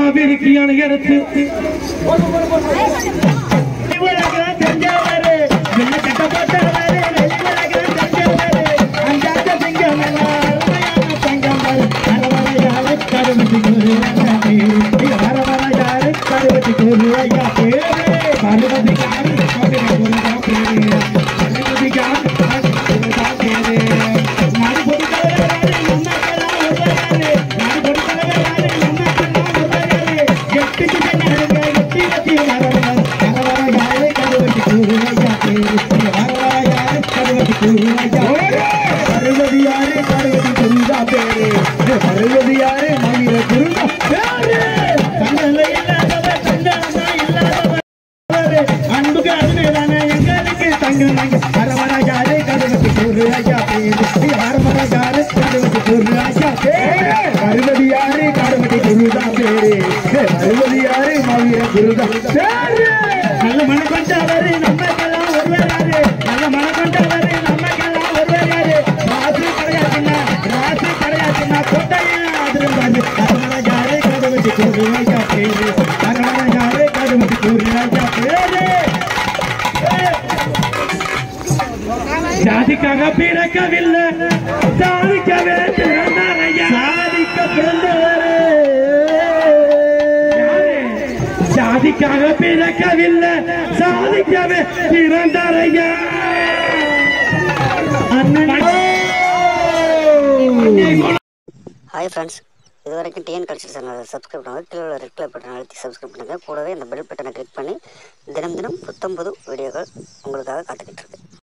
காவேரிக்கு அணையரத்து பருவதியாரே பார்வதி குருதா பேரு பருவதியாரே மகிழ குருதா பேரு தங்களை இல்லாதவர் தங்களமா இல்லாதவர் அன்புக்கு அதுதானே எங்களுக்கு தங்க நாங்க அரவராஜாரே கருவத்தி குரு ஐயா பேரு அரவராஜாரே கருவத்தி குரு ஐயா பேரு பருவதியாரே கருவத்தி குருதா பேரு பருவதியாரே மகிழ குருதா பேரு நல்ல மன கொண்டவரு நம்மக்கெல்லாம் ஒருவராரு நல்ல மன கொண்டவரு நம்மக்கெல்லாம் ஒருவராரு ராசு கிடையாதுன்னா ராசு கிடையாதுன்னா கொட்டையா அதிருந்தாரு அரவராஜாரே கருவத்தி குரு ஐயா பேரு அரவராஜாரே கருவத்தி குரு ஐயா பேரு ஜாதிக்காக பிறக்கவில்லை சாதிக்கவே பிறந்தாரையா சாதிக்க பிறந்தவரே ஜாதிக்காக பிறக்கவில்லை சாதிக்கவே பிறந்தாரையா ஹாய் ஃப்ரெண்ட்ஸ் இது வரைக்கும் டிஎன் கல்ச்சர் சேனலை சப்ஸ்கிரைப் பண்ணுங்கள் கீழே உள்ள ரெட் கலர் பட்டன் அழுத்தி சப்ஸ்கிரைப் பண்ணுங்கள் கூடவே இந்த பெல் பட்டனை கிளிக் பண்ணி தினம் தினம் புத்தம் புது வீடியோக்கள் உங்களுக்காக காத்துக்கிட்டு இருக்கு